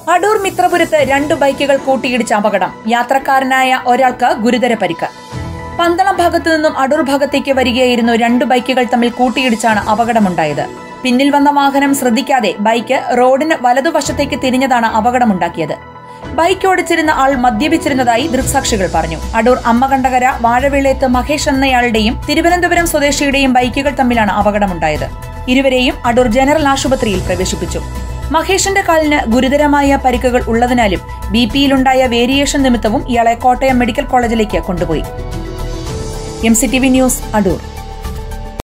അടൂർ മിത്രപുരത്ത് രണ്ട് ബൈക്കുകൾ കൂട്ടിയിടിച്ച അപകടം യാത്രക്കാരനായ ഒരാൾക്ക് ഗുരുതര പരിക്ക് പന്തളം ഭാഗത്തു നിന്നും അടൂർ ഭാഗത്തേക്ക് വരികയായിരുന്നു രണ്ട് ബൈക്കുകൾ തമ്മിൽ കൂട്ടിയിടിച്ചാണ് അപകടമുണ്ടായത് പിന്നിൽ വന്ന വാഹനം ശ്രദ്ധിക്കാതെ ബൈക്ക് റോഡിന് വലതുവശത്തേക്ക് തിരിഞ്ഞതാണ് അപകടമുണ്ടാക്കിയത് ബൈക്ക് ഓടിച്ചിരുന്ന ആൾ മദ്യപിച്ചിരുന്നതായി ദൃക്സാക്ഷികൾ പറഞ്ഞു അടൂർ അമ്മകണ്ഠകര വാഴവിളയത്ത് മഹേഷ് എന്നയാളുടെയും തിരുവനന്തപുരം സ്വദേശിയുടെയും ബൈക്കുകൾ തമ്മിലാണ് അപകടമുണ്ടായത് ഇരുവരെയും അടൂർ ജനറൽ ആശുപത്രിയിൽ പ്രവേശിപ്പിച്ചു മഹേഷിന്റെ കാലിന് ഗുരുതരമായ പരിക്കുകൾ ഉള്ളതിനാലും ബി പിയിലുണ്ടായ വേരിയേഷൻ നിമിത്തവും ഇയാളെ കോട്ടയം മെഡിക്കൽ കോളേജിലേക്ക് കൊണ്ടുപോയി M C T V news Adoor